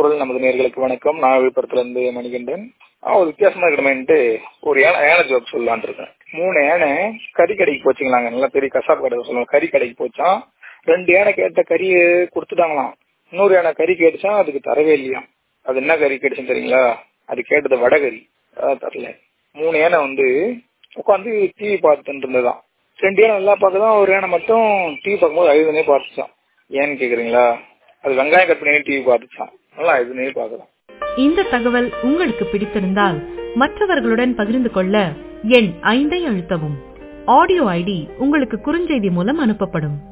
குரல் நமது நேர்களுக்கு வணக்கம் நான் விழுப்புரத்துல இருந்து மணிகண்டன் ஆ, ஒரு வித்தியாசமா இருக்கணுமேன்ட்டு ஒரு யானை யானை ஜோக் சொல்லலான் இருக்கேன் மூணு யானை கறி கடைக்கு போச்சுங்களாங்க நல்லா பெரிய கசாப்பு கடை சொல்லுவாங்க கறி கடைக்கு போச்சான் ரெண்டு யானை கேட்ட கறியை கொடுத்துட்டாங்களாம் இன்னொரு யானை கறி கேட்டுச்சான் அதுக்கு தரவே இல்லையாம் அது என்ன கறி கேட்டுச்சுன்னு தெரியுங்களா அது கேட்டது வடகறி அதான் தரல மூணு யானை வந்து உட்காந்து டிவி பார்த்துட்டு இருந்ததுதான் ரெண்டு யானை நல்லா பார்க்கதான் ஒரு யானை மட்டும் டிவி பார்க்கும்போது அழுதுனே பார்த்துச்சான் ஏன்னு கேக்குறீங்களா அது வெங்காயம் கட் பண்ணி டிவி பார்த்துச்சான் நல்லா அழுதுனே பார்க்கலாம் இந்த தகவல் உங்களுக்கு பிடித்திருந்தால் மற்றவர்களுடன் பகிர்ந்து கொள்ள எண் ஐந்தை அழுத்தவும் ஆடியோ ஐடி உங்களுக்கு குறுஞ்செய்தி மூலம் அனுப்பப்படும்